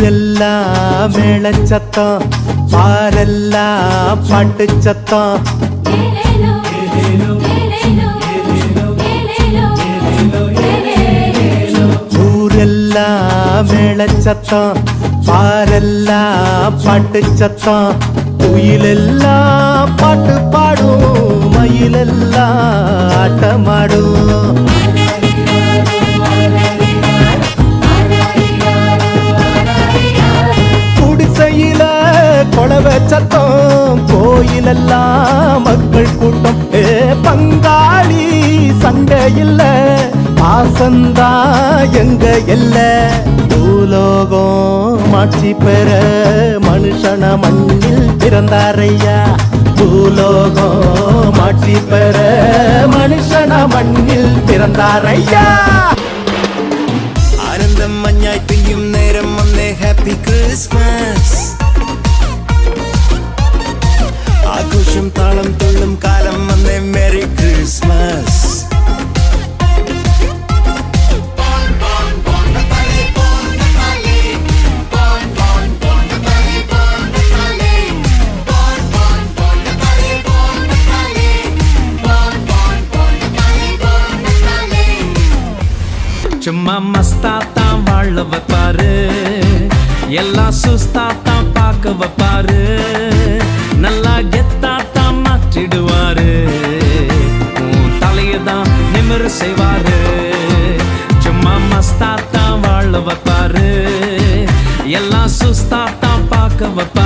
ஊரெல்லாம் மேளச்சத்தம் பாரெல்லாம் பாட்டு சத்தம் ஏலேலோ ஏலேலோ ஏலேலோ ஏலேலோ ஊரெல்லாம் மேளச்சத்தம் பாரெல்லாம் பாட்டு சத்தம் குயிலெல்லாம் பாட்டு பாடும் மயிலெல்லாம் ஆட்டமாடும் குடிசையில கொலவ சத்தம் கோயிலெல்லாம் மக்கள் கூட்டம் ஏ பங்காளி சண்டை இல்ல பாசந்தா எங்க எல்ல பூலோகம் மாட்சி பெற மனுஷன மண்ணில் பிறந்தாரையா பூலோகம் மாட்சி பெற மனுஷன மண்ணில் பிறந்தாரையா ആനന്ദം മഞ്ഞായി പെയ്യും നേരം വന്നേ ഹാപ്പി ക്രിസ്മസ് ആഘോഷം താളം തുള്ളും കാലം വന്നേ മെറി ക്രിസ്മസ് சும்மா மஸ்தாத்தான் வாழ வைப்பாரு எல்லாம் சுஸ்தாத்தான் பார்க்க வைப்பாரு நல்லா கெத்தாத்தான் மாற்றிடுவாரு உன் தலையை தான் நிமிர செய்வாரு சும்மா மஸ்தாத்தான் வாழ வைப்பாரு எல்லாம் சுஸ்தாத்தான் பார்க்க வைப்பாரு